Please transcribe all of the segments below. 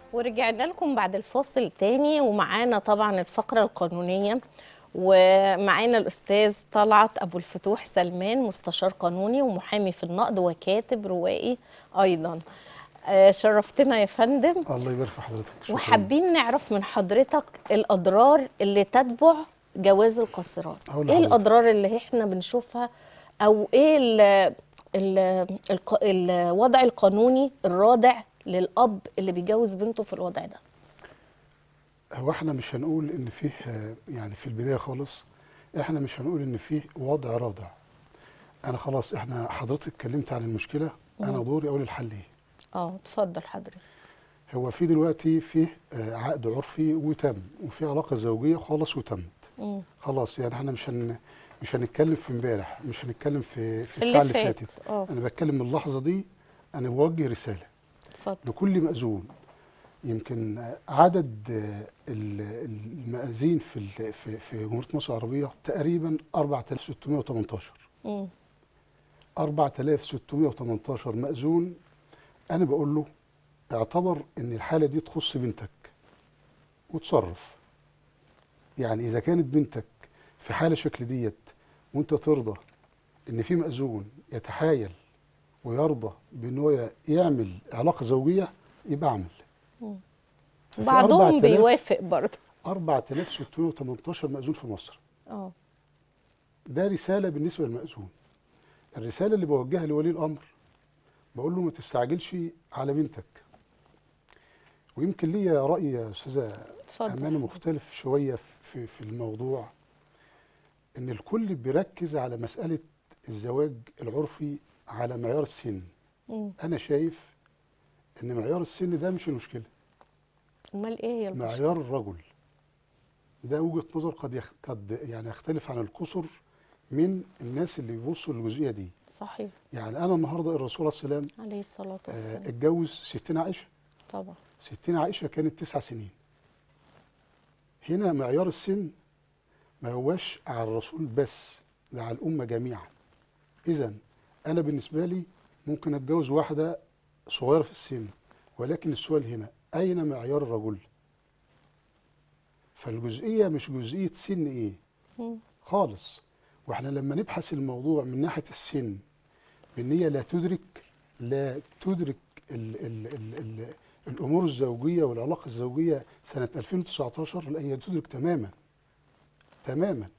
ورجعنا لكم بعد الفاصل تاني ومعانا طبعا الفقرة القانونية ومعانا الأستاذ طلعت أبو الفتوح سلمان مستشار قانوني ومحامي في النقد وكاتب روائي أيضا آه، شرفتنا يا فندم الله يبارك في حضرتك شكراً. وحابين نعرف من حضرتك الأضرار اللي تتبع جواز القاصرات أقول إيه لحضرتك. الأضرار اللي احنا بنشوفها أو إيه ال ال الق- الوضع القانوني الرادع للأب اللي بيجوز بنته في الوضع ده هو احنا مش هنقول ان فيه آه، يعني في البدايه خالص احنا مش هنقول ان فيه وضع رادع انا خلاص احنا حضرتك اتكلمت عن المشكله انا دوري اقول الحل ايه اه اتفضل حضرتك هو في دلوقتي فيه آه، عقد عرفي وتم وفي علاقه زوجيه خالص وتمت مم. خلاص يعني احنا مش هن مش هنتكلم في امبارح مش هنتكلم في في في اللي الساعه اللي فات فاتت اه انا بتكلم من اللحظه دي انا بوجه رساله اتفضل لكل مأذون يمكن عدد ال- المأذين في ال- في في جمهورية مصر العربية تقريبا 4618 مم. 4618 مأذون أنا بقول له اعتبر إن الحالة دي تخص بنتك وتصرف يعني إذا كانت بنتك في حالة شكل ديت وأنت ترضى إن في مأذون يتحايل ويرضى بإن هو يعمل علاقة زوجية يبقى اعمل مم. ففي بعضهم 4000 بيوافق برضه 4618 مأذون في مصر اه ده رسالة بالنسبة للمأذون الرسالة اللي بوجهها لولي الأمر بقول له ما تستعجلش على بنتك ويمكن ليا رأي يا أستاذة اتفضل أمانة مختلف شوية في, في الموضوع إن الكل بيركز على مسألة الزواج العرفي على معيار السن مم. أنا شايف إن معيار السن ده مش المشكلة امال ايه هي المشكله معيار الرجل ده وجهة نظر قد يخ... قد يعني يختلف عن القصر من الناس اللي بيبصوا للجزئية دي صحيح يعني أنا النهاردة الرسول عليه السلام عليه الصلاه آه، والسلام اتجوز ستين عائشة طبعا ستين عائشة كانت تسع سنين هنا معيار السن ما هواش على الرسول بس ده على الأمة جميعا إذا أنا بالنسبة لي ممكن أتجوز واحدة صغيرة في السن ولكن السؤال هنا أين معيار الرجل فالجزئية مش جزئية سن إيه مم. خالص واحنا لما نبحث الموضوع من ناحيه السن بان هي لا تدرك لا تدرك ال ال ال ال الامور الزوجيه والعلاقه الزوجيه سنه 2019 لا هي تدرك تماما تماما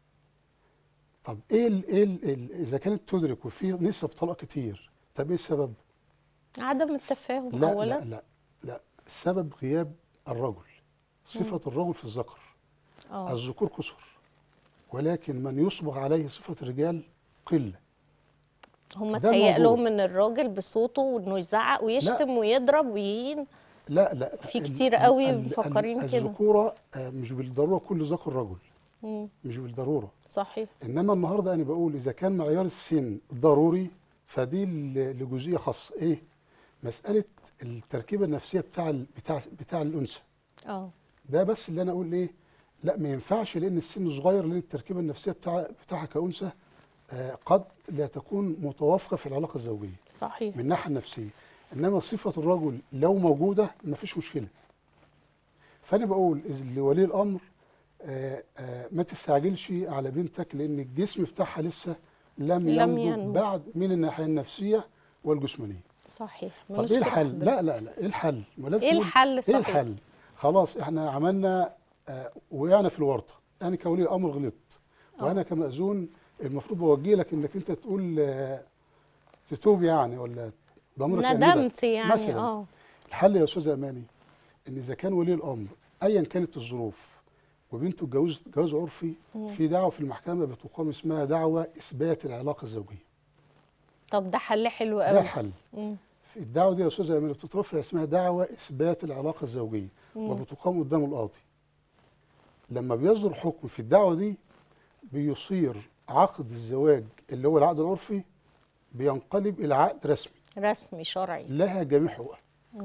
طب ايه ال ايه ال ال اذا كانت تدرك وفي نسب طلاق كتير طب ايه السبب؟ عدم التفاهم لا اولا لا لا لا السبب غياب الرجل صفه الرجل في الذكر اه الذكور كثر ولكن من يصبغ عليه صفة الرجال قلة هم ده تهيأ الموضوع. لهم ان الراجل بصوته وانه يزعق ويشتم ويضرب ويهين لا لا في ال- كتير ال- قوي ال- مفكرين ال- كده. الذكورة آه، مش بالضرورة كل ذكر رجل مم. مش بالضرورة صحيح إنما النهاردة أنا بقول إذا كان معيار السن ضروري فدي ل- لجزئية خاصة إيه؟ مسألة التركيبة النفسية بتاع ال- بتاع بتاع الأنثى اه ده بس اللي أنا أقول إيه؟ لا ما ينفعش لأن السن صغير لأن التركيبة النفسية بتاع بتاعها كأنثى آه، قد لا تكون متوافقة في العلاقة الزوجية صحيح من الناحيه النفسيه انما صفه الرجل لو موجوده مفيش مشكله فانا بقول إذ لولي الامر آه، آه، ما تستعجلش على بنتك لان الجسم بتاعها لسه لم, لم ينضج ينمو. بعد من الناحيه النفسيه والجسمانيه صحيح طب ملوش ايه كده الحل حضرتك. لا لا لا ايه الحل ما لازم ايه نقول الحل ايه صحيح الحل خلاص احنا عملنا آه، وقعنا في الورطه انا كولي امر غلطت آه. وانا كمأذون المفروض بوجه لك انك انت تقول آه، تتوب يعني ولا بأمرك أنيبك. ندمت يعني مثلاً. اه الحل يا استاذ اماني ان اذا كان ولي الامر ايا كانت الظروف وبنته اتجوزت جواز عرفي مم. في دعوه في المحكمه بتقام اسمها دعوه اثبات العلاقه الزوجيه طب ده حل حلو ده قوي الحل مم. في الدعوه دي يا استاذ اماني بتترفع اسمها دعوه اثبات العلاقه الزوجيه مم. وبتقام قدام القاضي لما بيصدر حكم في الدعوه دي بيصير عقد الزواج اللي هو العقد العرفي بينقلب الى عقد رسمي رسمي شرعي لها جميع حقوقها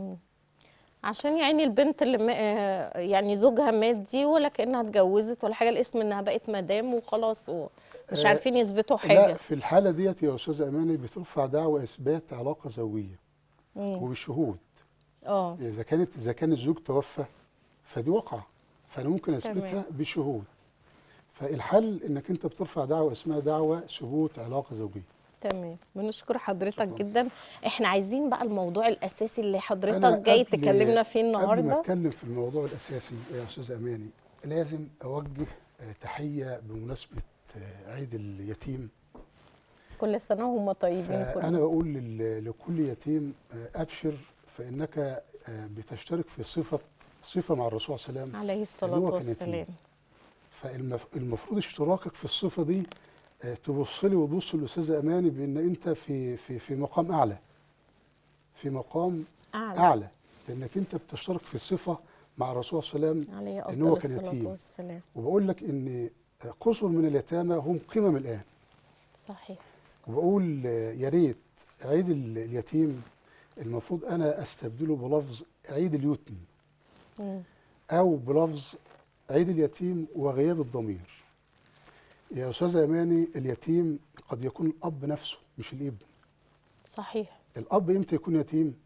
عشان يعني البنت اللي ما آه، يعني زوجها مات دي ولا كانها اتجوزت ولا حاجه الاسم انها بقت مدام وخلاص ومش آه، عارفين يثبتوا لا حاجه في الحاله ديت يا استاذ اماني بترفع دعوه اثبات علاقه زوجيه مم. وبالشهود اه اذا كانت اذا كان الزوج توفى فدي وقعه فانا ممكن تمام. اثبتها بشهود فالحل انك انت بترفع دعوه اسمها دعوه ثبوت علاقه زوجيه تمام بنشكر حضرتك شكراً. جدا احنا عايزين بقى الموضوع الاساسي اللي أنا حضرتك جاي قبل- تكلمنا فيه قبل ما النهارده اتكلم في الموضوع الاساسي يا استاذ اماني لازم اوجه آه، تحيه بمناسبه آه، عيد اليتيم كل سنه وهم طيبين فانا كلهم بقول لل- لكل يتيم آه، ابشر فانك آه، بتشترك في صفه صفه مع الرسول صلى الله عليه وسلم عليه الصلاه هو كان والسلام يتيم. فالمفروض اشتراكك في الصفه دي آه، تبص لي وتبص للاستاذ اماني بان انت في في في مقام اعلى في مقام اعلى اعلى لانك انت بتشترك في الصفه مع الرسول صلى الله عليه وسلم عليه إن هو افضل كان الصلاه يتيم. والسلام وبقول لك ان قصر من اليتامى هم قمم الان صحيح وبقول آه، يا ريت عيد ال- اليتيم المفروض انا استبدله بلفظ عيد اليتم مم. او بلفظ عيد اليتيم وغياب الضمير يا استاذ اماني اليتيم قد يكون الاب نفسه مش الابن صحيح الاب امتى يكون يتيم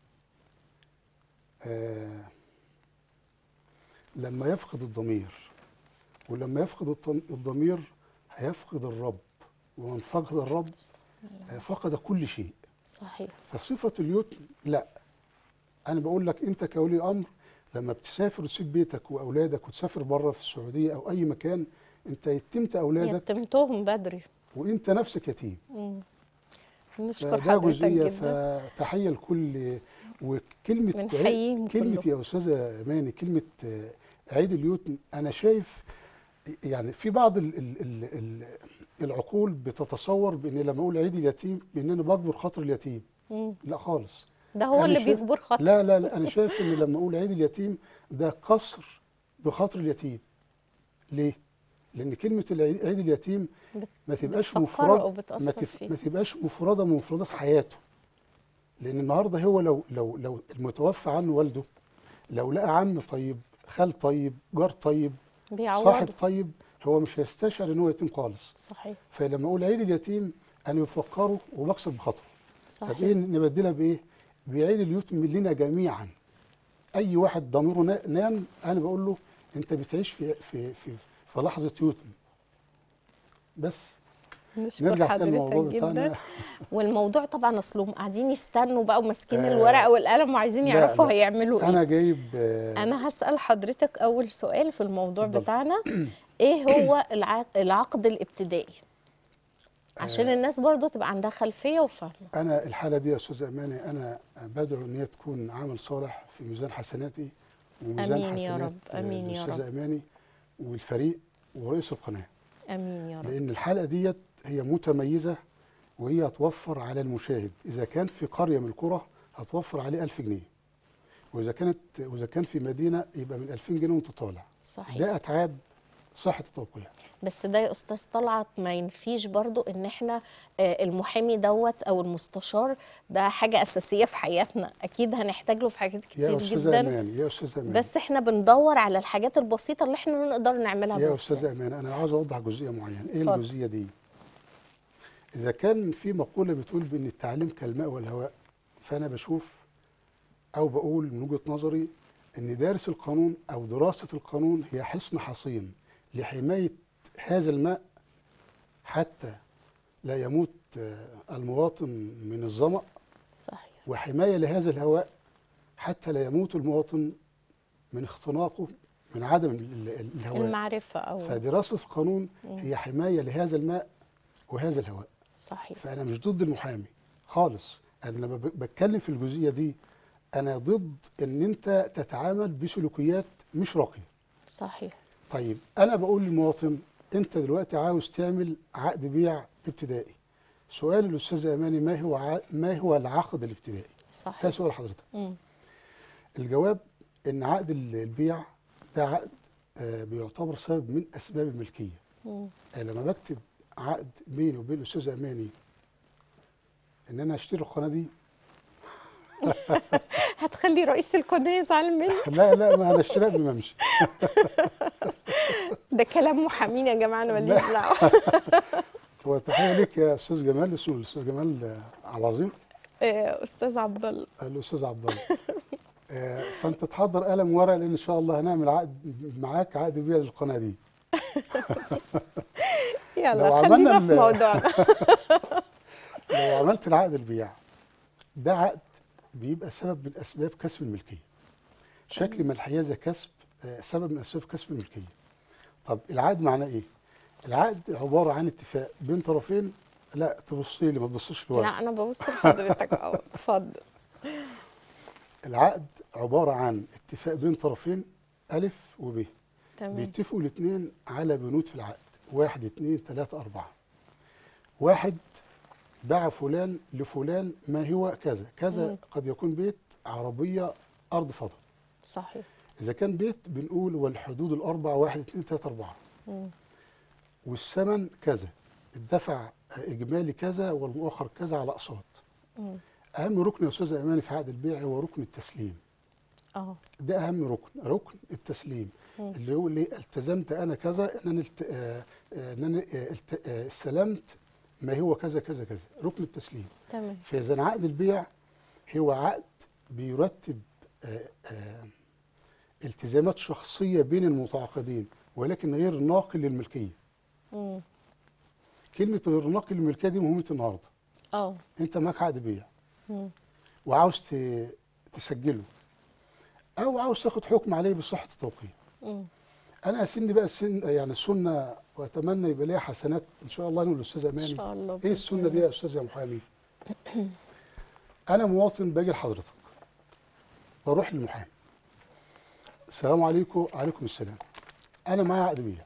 آه لما يفقد الضمير ولما يفقد الضم- الضمير هيفقد الرب ومن فقد الرب آه، فقد كل شيء صحيح فصفة اليتم لا أنا بقول لك أنت كولي أمر لما بتسافر وتسيب بيتك وأولادك وتسافر بره في السعودية أو أي مكان أنت يتمت أولادك يتمتهم بدري وأنت نفسك يتيم مم. نشكر فده حضرتك جزئية جدا فتحية لكل وكلمة بنحييهم كلمة كلهم. يا أستاذة ماني كلمة آه، عيد اليتم أنا شايف يعني في بعض ال ال ال ال العقول بتصور بان لما اقول عيد اليتيم بان انا بجبر خاطر اليتيم مم. لا خالص ده هو أنا اللي شايف- بيجبر خطر لا لا لا انا شايف ان لما اقول عيد اليتيم ده قصر بخاطر اليتيم ليه لان كلمه العيد عيد اليتيم بت- ما تبقاش بتفكره مفرد أو ما, بتأثر تف فيه. ما تبقاش مفرده من مفردات حياته لان النهارده هو لو لو لو المتوفى عنه والده لو لقى عم طيب خال طيب جار طيب صاحب بيعوضوا طيب هو مش هيستشعر ان هو يتيم خالص صحيح فلما اقول عيد اليتيم انا بفكره وبكسر بخاطره طب ايه صحيح نبدلها بايه؟ بعيد اليتم لنا جميعا. اي واحد ضميره نا- نام انا بقول له انت بتعيش في في في, في لحظه يتم. بس نشكر نرجع تاني حضرتك للموضوع جدا بتاعنا والموضوع طبعا اصلهم قاعدين يستنوا بقى وماسكين آه، الورقه والقلم وعايزين لا، يعرفوا لا. هيعملوا ايه انا جايب آه، انا هسال حضرتك اول سؤال في الموضوع اتفضل. بتاعنا ايه هو الع- العقد الابتدائي عشان الناس برضو تبقى عندها خلفيه وفاهمه انا الحاله دي يا استاذ اماني انا بدعو ان هي تكون عمل صالح في ميزان حسناتي وميزان آمين يا حسنات رب، آمين يا الاستاذ رب. اماني والفريق ورئيس القناه. امين يا رب لان الحلقه ديت هي متميزه وهي هتوفر على المشاهد اذا كان في قريه من القرى هتوفر عليه 1000 جنيه واذا كانت واذا كان في مدينه يبقى من 2000 جنيه وانت طالع صحيح ده اتعاب صحه التوقيع بس ده يا استاذ طلعت ما ينفيش برضو ان احنا آه، المحامي دوت او المستشار ده حاجه اساسيه في حياتنا اكيد هنحتاج له في حاجات يا كتير استاذ جدا امان يا استاذ امان بس احنا بندور على الحاجات البسيطه اللي احنا نقدر نعملها يا بنفسنا استاذ امان انا عاوز اوضح جزئيه معينه ايه اتفضل. الجزئيه دي اذا كان في مقوله بتقول بان التعليم كالماء والهواء فانا بشوف او بقول من وجهه نظري ان دارس القانون او دراسه القانون هي حصن حصين لحمايه هذا الماء حتى لا يموت آه، المواطن من الظمأ صحيح وحمايه لهذا الهواء حتى لا يموت المواطن من اختناقه من عدم ال- ال- الهواء المعرفه او فدراسة القانون هي حماية لهذا الماء وهذا الهواء صحيح فأنا مش ضد المحامي خالص أنا لما ب- بتكلم في الجزئية دي أنا ضد إن أنت تتعامل بسلوكيات مش راقية صحيح طيب أنا بقول للمواطن أنت دلوقتي عاوز تعمل عقد بيع ابتدائي سؤال الأستاذ أماني ما هو ع... ما هو العقد الابتدائي؟ ده صحيح سؤال حضرتك مم. الجواب إن عقد ال- البيع ده عقد آه، بيعتبر سبب من أسباب الملكية مم. أنا لما بكتب عقد بيني وبين الاستاذ اماني ان انا اشتري القناه دي هتخلي رئيس القناه يزعل مني لا لا ما انا اشتريها قبل ما امشي ده كلام محامين يا جماعه انا ماليش دعوه هو تحيه ليك يا استاذ جمال اسمه الاستاذ جمال آه، عبد العظيم آه، استاذ عبد الله الاستاذ عبد الله آه، فانت تحضر قلم ورقه لان ان شاء الله هنعمل عقد معاك عقد بيع للقناه دي لو يلا عملنا خلينا في ال- موضوعنا لو عملت العقد البيع ده عقد بيبقى سبب من اسباب كسب الملكيه شكل ما الحيازه كسب آه، سبب من اسباب كسب الملكيه طب العقد معناه ايه العقد عباره عن اتفاق بين طرفين لا تبصي لي ما تبصيش لورا لا انا ببص لحضرتك اهو اتفضل العقد عباره عن اتفاق بين طرفين الف وب تمام بيتفقوا الاثنين على بنود في العقد واحد اثنين ثلاثة أربعة واحد باع فلان لفلان ما هو كذا كذا مم. قد يكون بيت عربية أرض فضل صحيح إذا كان بيت بنقول والحدود الأربع واحد اثنين ثلاثة أربعة مم. والثمن كذا الدفع إجمالي كذا والمؤخر كذا على أقساط مم. أهم ركن يا أستاذ أماني في عقد البيع هو ركن التسليم اه ده اهم ركن ركن التسليم مم. اللي هو اللي التزمت انا كذا ان انا الت... آه، آه، ان انا آه، الت... آه، استلمت ما هو كذا كذا كذا ركن التسليم تمام فاذا عقد البيع هو عقد بيرتب آه، آه، التزامات شخصيه بين المتعاقدين ولكن غير ناقل للملكيه مم. كلمه غير ناقل للملكيه دي مهمه النهارده اه انت معاك عقد بيع مم. وعاوز ت... تسجله او عاوز تاخد حكم عليه بصحه التوقيع مم. انا اسن بقى السن يعني السنه واتمنى يبقى ليها حسنات ان شاء الله انا والاستاذ ان اماني شاء الله ايه بإذن السنه الله. دي يا استاذ يا محامي انا مواطن باجي لحضرتك بروح للمحامي السلام عليكم وعليكم السلام انا معايا عقد بيع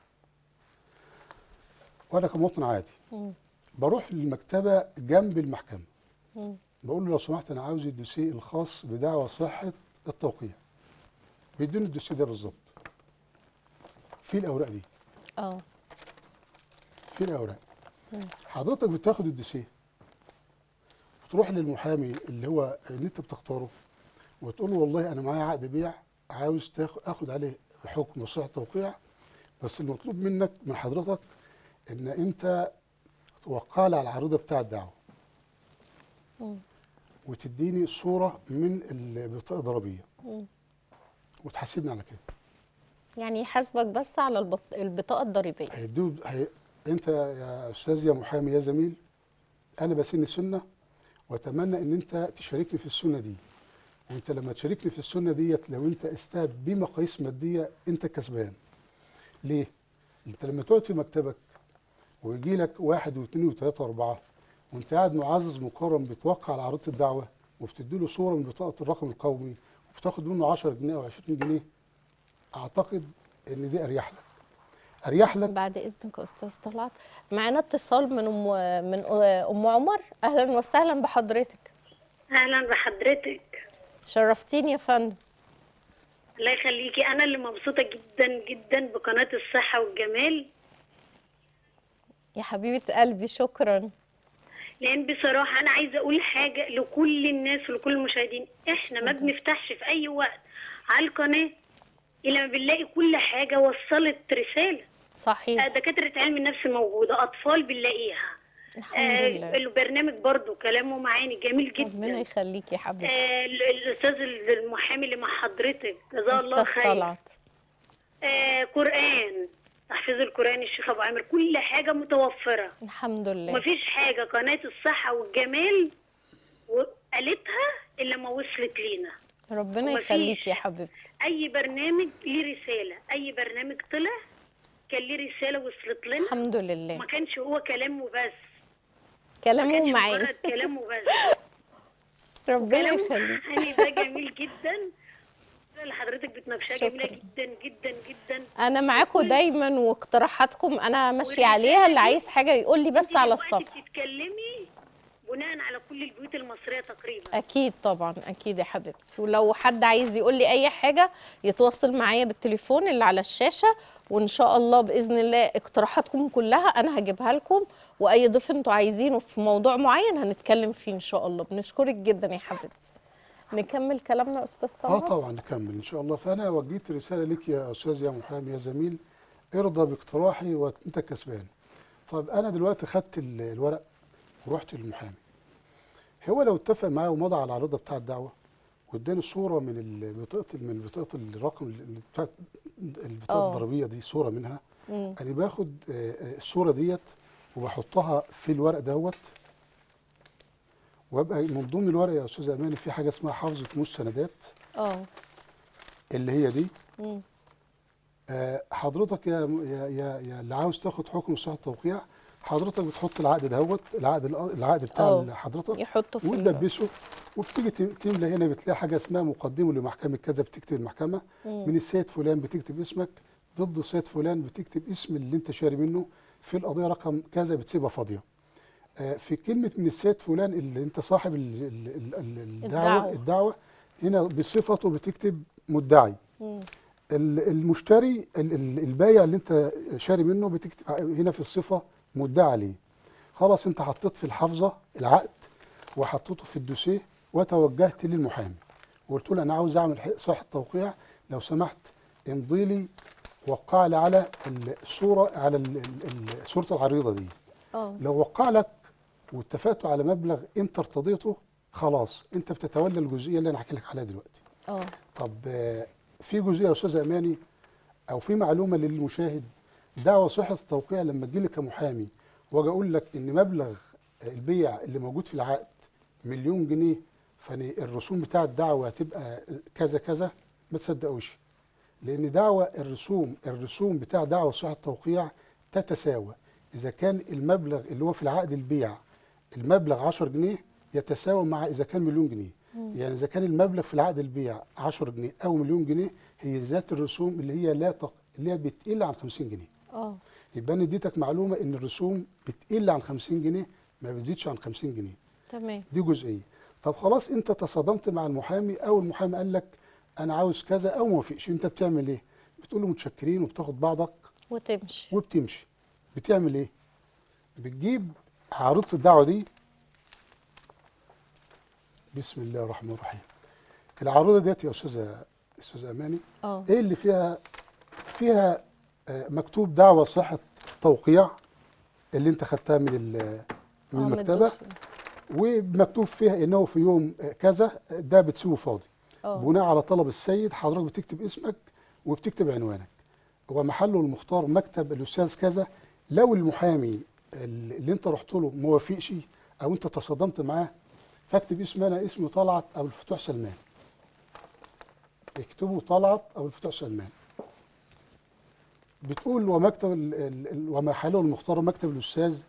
وانا كمواطن عادي مم. بروح للمكتبه جنب المحكمه مم. بقول له لو سمحت انا عاوز الدوسيه الخاص بدعوى صحه التوقيع بيدوني الدوسيه ده بالظبط في الاوراق دي اه في الاوراق مم. حضرتك بتاخد الدوسيه وتروح للمحامي اللي هو اللي انت بتختاره وتقول له والله انا معايا عقد بيع عاوز تاخد اخد عليه حكم وصحه توقيع بس المطلوب منك من حضرتك ان انت توقع لي على العريضه بتاع الدعوه مم. وتديني صوره من البطاقه الضريبيه مم. وتحاسبني على كده يعني يحاسبك بس على البط... البطاقه الضريبيه هيدوه هي... انت يا استاذ يا محامي يا زميل انا بسن السنه واتمنى ان انت تشاركني في السنه دي وانت لما تشاركني في السنه ديت لو انت استاد بمقاييس ماديه انت كسبان ليه انت لما تقعد في مكتبك ويجي لك واحد واثنين وثلاثه واربعه وانت قاعد معزز مكرم بتوقع على عريضه الدعوه وبتدي له صوره من بطاقه الرقم القومي وبتاخد منه 10 جنيه او 20 جنيه اعتقد ان دي اريح لك اريح لك بعد اذنك يا استاذ طلعت معانا اتصال من ام من ام عمر اهلا وسهلا بحضرتك اهلا بحضرتك شرفتيني يا فندم الله يخليكي انا اللي مبسوطه جدا جدا بقناه الصحه والجمال يا حبيبه قلبي شكرا لان بصراحه انا عايزه اقول حاجه لكل الناس ولكل المشاهدين احنا ما بنفتحش في اي وقت على القناه الا ما بنلاقي كل حاجه وصلت رساله آه، صحيح دكاتره علم النفس موجوده اطفال بنلاقيها الحمد آه لله البرنامج برضو كلامه معاني جميل ربنا جدا يخليكي يا حبيبتي آه ال- الاستاذ المحامي اللي مع حضرتك جزاه الله استاذ خير طلعت آه قرآن تحفيظ القرآن الشيخ أبو عامر كل حاجة متوفرة الحمد لله مفيش حاجة قناة الصحة والجمال قالتها إلا ما وصلت لينا ربنا ومفيش. يخليكي يا حبيبتي أي برنامج ليه رسالة أي برنامج طلع كان ليه رسالة وصلت لنا الحمد لله ما كانش هو كلام وبس ما كلامه كانش معانا مجرد كلام وبس ربنا كلام يخليك يعني ده جميل جدا اللي حضرتك بتناقشها جميلة شكراً. جدا جدا جدا انا معاكم دايما واقتراحاتكم انا ماشيه والرسالة عليها اللي دي عايز حاجه يقول لي بس انت على دلوقتي الصفحه بتتكلمي بناء على كل البيوت المصريه تقريبا اكيد طبعا اكيد يا حبيبتي ولو حد عايز يقول لي اي حاجه يتواصل معايا بالتليفون اللي على الشاشه وان شاء الله باذن الله اقتراحاتكم كلها انا هجيبها لكم واي ضيف انتوا عايزينه في موضوع معين هنتكلم فيه ان شاء الله بنشكرك جدا يا حبيبتي نكمل كلامنا يا استاذ اه طلعت طبعا نكمل ان شاء الله فانا وجهت رساله لك يا استاذ يا محامي يا زميل ارضى باقتراحي وانت كسبان طب انا دلوقتي خدت ال- الورق ورحت للمحامي هو لو اتفق معايا ومضى على العريضه بتاع الدعوه واداني صوره من ال- بطاقه من بطاقه الرقم اللي بتاعت البطاقه آه. الضريبيه دي صوره منها مم. انا باخد آه، آه، الصوره ديت وبحطها في الورق دوت وابقى من ضمن الورق يا استاذ اماني في حاجه اسمها حافظه مستندات اه اللي هي دي مم. آه، حضرتك يا يا يا, يا اللي عاوز تاخد حكم صحه التوقيع حضرتك بتحط العقد دهوت العقد الأ- العقد بتاع آه. حضرتك يحطوا في ال- وتدبسه وبتيجي تم- تملى هنا بتلاقي حاجه اسمها مقدمه لمحكمه كذا بتكتب المحكمه من السيد فلان بتكتب اسمك ضد السيد فلان بتكتب اسم اللي انت شاري منه في القضيه رقم كذا بتسيبها فاضيه آه، في كلمه من السيد فلان اللي انت صاحب ال- ال- ال- ال- الدعوه الدعوة. الدعوه هنا بصفته بتكتب مدعي مم. ال- المشتري ال- ال- البايع اللي انت شاري منه بتكتب هنا في الصفه مدعى عليه خلاص انت حطيت في الحافظه العقد وحطيته في الدوسيه وتوجهت للمحامي وقلت له انا عاوز اعمل ح- صحه توقيع لو سمحت امضي لي وقع لي على ال- الصوره على ال- ال- ال- صوره العريضه دي اه لو وقع لك واتفقتوا على مبلغ انت ارتضيته خلاص انت بتتولى الجزئيه اللي انا هحكي لك عليها دلوقتي اه طب آه، في جزئيه يا استاذ اماني او في معلومه للمشاهد دعوه صحه التوقيع لما تجي لي كمحامي واجي اقول لك ان مبلغ البيع اللي موجود في العقد مليون جنيه فالرسوم بتاع الدعوه هتبقى كذا كذا ما تصدقوش لان دعوه الرسوم الرسوم بتاع دعوه صحه التوقيع تتساوى اذا كان المبلغ اللي هو في العقد البيع المبلغ 10 جنيه يتساوى مع اذا كان مليون جنيه يعني اذا كان المبلغ في العقد البيع 10 جنيه او مليون جنيه هي ذات الرسوم اللي هي لا تق... اللي هي بتقل عن 50 جنيه اه يبقى انا اديتك معلومه ان الرسوم بتقل عن 50 جنيه ما بتزيدش عن 50 جنيه تمام دي جزئيه طب خلاص انت تصادمت مع المحامي او المحامي قال لك انا عاوز كذا او ما وافقش انت بتعمل ايه بتقول له متشكرين وبتاخد بعضك وتمشي وبتمشي بتعمل ايه بتجيب عارضه الدعوه دي بسم الله الرحمن الرحيم العارضه ديت يا استاذه استاذ اماني اه ايه اللي فيها فيها آه، مكتوب دعوه صحه توقيع اللي انت خدتها من ال- من آه، المكتبه مدوسي. ومكتوب فيها انه في يوم آه، كذا آه، ده بتسيبه فاضي اه بناء على طلب السيد حضرتك بتكتب اسمك وبتكتب عنوانك ومحله المختار مكتب الاستاذ كذا لو المحامي اللي انت رحت له ما وافقش او انت تصادمت معاه فاكتب اسمي انا اسمي طلعت ابو الفتوح سلمان اكتبوا طلعت ابو الفتوح سلمان بتقول ومكتب ال- ال- ال- ومحله المختار مكتب الاستاذ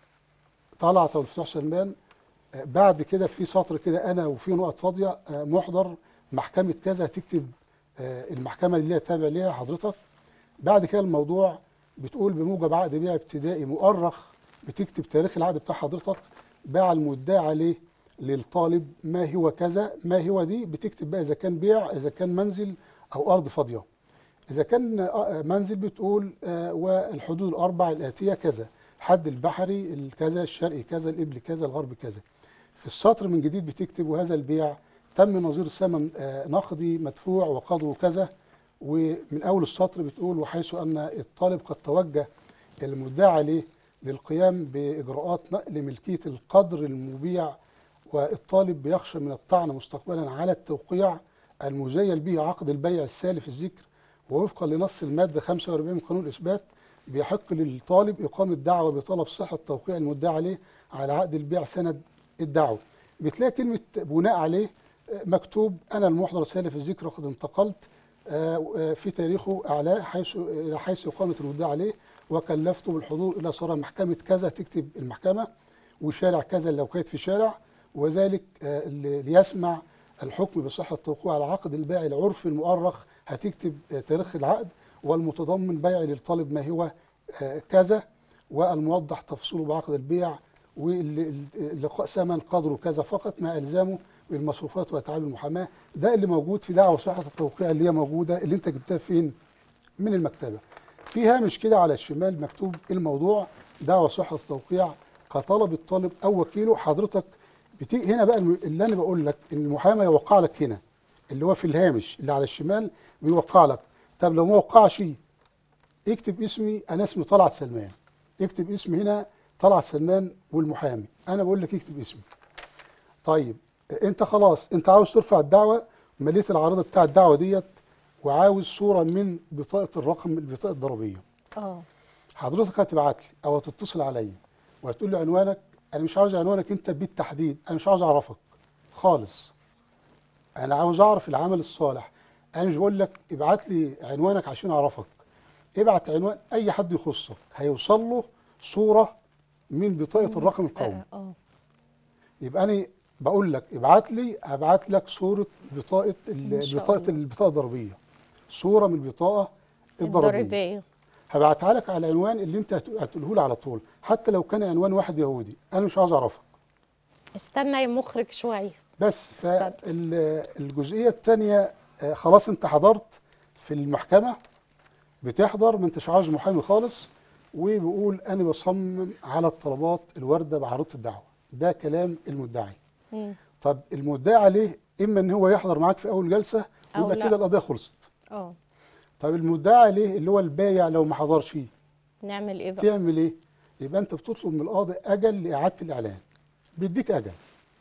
طلعت ابو الفتوح سلمان آه، بعد كده في سطر كده انا وفي نقط فاضيه آه، محضر محكمه كذا تكتب آه، المحكمه اللي هي تابع ليها حضرتك بعد كده الموضوع بتقول بموجب عقد بيع ابتدائي مؤرخ بتكتب تاريخ العقد بتاع حضرتك باع المدعي عليه للطالب ما هو كذا ما هو دي بتكتب بقى اذا كان بيع اذا كان منزل او ارض فاضيه اذا كان آه، منزل بتقول آه، والحدود الاربع الاتيه كذا حد البحري الكذا الشرقي كذا الابل كذا الغرب كذا في السطر من جديد بتكتب وهذا البيع تم نظير ثمن آه، نقدي مدفوع وقدره كذا ومن اول السطر بتقول وحيث ان الطالب قد توجه المدعى عليه للقيام باجراءات نقل ملكيه القدر المبيع والطالب بيخشى من الطعن مستقبلا على التوقيع المزيل به عقد البيع السالف الذكر ووفقا لنص الماده 45 من قانون الاثبات بيحق للطالب اقامه دعوه بطلب صحه توقيع المدعى عليه على عقد البيع سند الدعوه بتلاقي كلمه بناء عليه آه، مكتوب انا المحضر سالف الذكر وقد انتقلت آه، آه، في تاريخه اعلاه حيث الى حيث اقامه المدعى عليه وكلفته بالحضور الى صراع محكمه كذا تكتب المحكمه وشارع كذا لو كانت في شارع وذلك آه، ل- ليسمع الحكم بصحه التوقيع على عقد البيع العرفي المؤرخ هتكتب آه، تاريخ العقد والمتضمن بيع للطالب ما هو آه، كذا والموضح تفصيله بعقد البيع واللقاء ثمن قدره كذا فقط مع الزامه بالمصروفات واتعاب المحاماه ده اللي موجود في دعوه صحه التوقيع اللي هي موجوده اللي انت جبتها فين؟ من المكتبه. في هامش كده على الشمال مكتوب الموضوع دعوه صحه التوقيع كطلب الطالب او وكيله حضرتك بتيجي هنا بقى الم- اللي انا بقول لك ان المحامي يوقع لك هنا اللي هو في الهامش اللي على الشمال بيوقع لك طب لو ما وقعش اكتب اسمي انا اسمي طلعت سلمان اكتب اسمي هنا طلعت سلمان والمحامي انا بقول لك اكتب اسمي طيب انت خلاص انت عاوز ترفع الدعوه مليت العريضه بتاع الدعوه ديت وعاوز صوره من بطاقه الرقم البطاقه الضريبيه اه حضرتك هتبعت لي او هتتصل عليا وهتقول لي عنوانك انا مش عاوز عنوانك انت بالتحديد انا مش عاوز اعرفك خالص انا عاوز اعرف العمل الصالح انا مش بقول لك ابعت لي عنوانك عشان اعرفك ابعت عنوان اي حد يخصك هيوصل له صوره من بطاقه الرقم القومي اه اه يبقى انا بقول لك ابعت لي هبعت لك صوره بطاقه ال- إن شاء بطاقه الله. البطاقه الضريبيه صوره من البطاقه الضريبيه الضريبيه هبعتها لك على العنوان اللي انت هت- هتقوله لي على طول حتى لو كان عنوان واحد يهودي انا مش عاوز اعرفك استنى يا مخرج شويه بس استنى. فالجزئيه الثانيه خلاص انت حضرت في المحكمه بتحضر ما انتش عاوز محامي خالص وبيقول انا بصمم على الطلبات الوارده بعرضه الدعوه ده كلام المدعي مم. طب المدعي عليه اما ان هو يحضر معاك في اول جلسه أو يبقى لا. كده القضيه خلصت اه طب المدعي عليه اللي هو البايع لو ما حضرش نعمل ايه بقى تعمل ايه؟ يبقى انت بتطلب من القاضي اجل لاعاده الاعلان بيديك اجل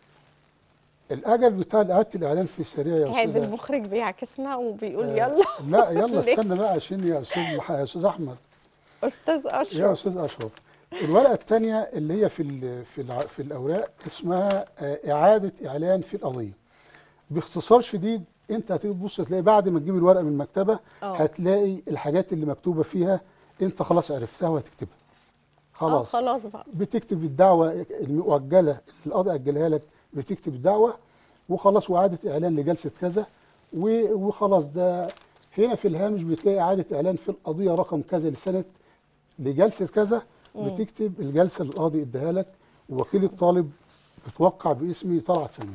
الاجل بتاع اعاده الاعلان في السريع يا قاعد استاذ المخرج بيعكسنا وبيقول آه، يلا لا يلا ليه؟ استنى بقى عشان يا استاذ مح- يا استاذ احمد استاذ يا اشرف استاذ اشرف الورقه الثانيه اللي هي في ال- في الع- في الاوراق اسمها آه، اعاده اعلان في القضيه باختصار شديد انت هتيجي تبص تلاقي بعد ما تجيب الورقه من المكتبه اه. هتلاقي الحاجات اللي مكتوبه فيها انت خلاص عرفتها وهتكتبها اه خلاص خلاص بقى بتكتب الدعوة المؤجلة اللي القاضي أجلها لك بتكتب الدعوة وخلاص وإعادة إعلان لجلسة كذا و- وخلاص ده هنا في الهامش بتلاقي إعادة إعلان في القضية رقم كذا لسنة لجلسة كذا بتكتب الجلسة اللي القاضي اداها لك ووكيل الطالب بتوقع باسمي طلعت سلمان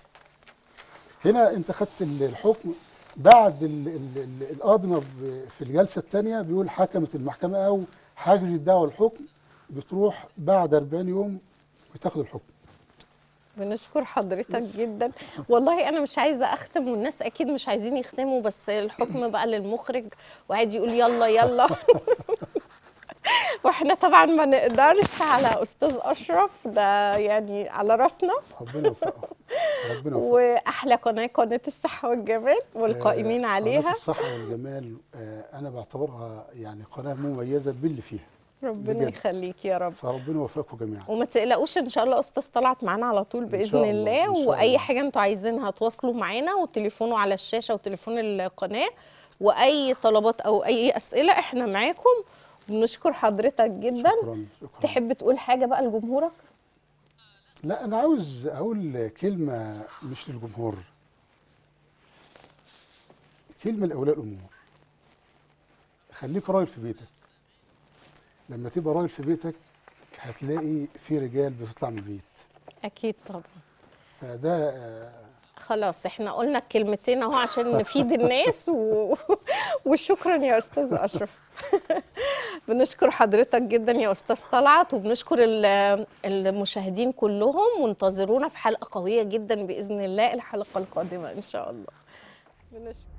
هنا انت خدت ال- الحكم بعد ال- ال- ال- القاضي ما ب- في الجلسه الثانيه بيقول حكمت المحكمه او حاجز الدعوه الحكم بتروح بعد 40 يوم بتاخد الحكم بنشكر حضرتك جدا والله انا مش عايزه اختم والناس اكيد مش عايزين يختموا بس الحكم بقى للمخرج وقاعد يقول يلا يلا واحنا طبعا ما نقدرش على استاذ اشرف ده يعني على راسنا ربنا يوفقه ربنا يوفقه واحلى قناه قناه الصحه والجمال والقائمين آه، عليها قناة الصحه والجمال آه، انا بعتبرها يعني قناه مميزه باللي فيها ربنا بجد. يخليك يا رب فربنا يوفقكم جميعا وما تقلقوش ان شاء الله استاذ طلعت معانا على طول باذن شاء الله، الله إن شاء واي الله. حاجه انتوا عايزينها تواصلوا معانا وتليفونه على الشاشه وتليفون القناه واي طلبات او اي اسئله احنا معاكم بنشكر حضرتك جدا شكرا شكرا تحب تقول حاجه بقى لجمهورك لا انا عاوز اقول كلمه مش للجمهور كلمه لاولياء الامور خليك راجل في بيتك لما تبقى راجل في بيتك هتلاقي في رجال بتطلع من البيت اكيد طبعا فده آه، خلاص احنا قلنا الكلمتين اهو عشان نفيد الناس و... وشكرا يا استاذ اشرف بنشكر حضرتك جدا يا استاذ طلعت وبنشكر ال- المشاهدين كلهم وانتظرونا في حلقه قويه جدا باذن الله الحلقه القادمه ان شاء الله بنشكر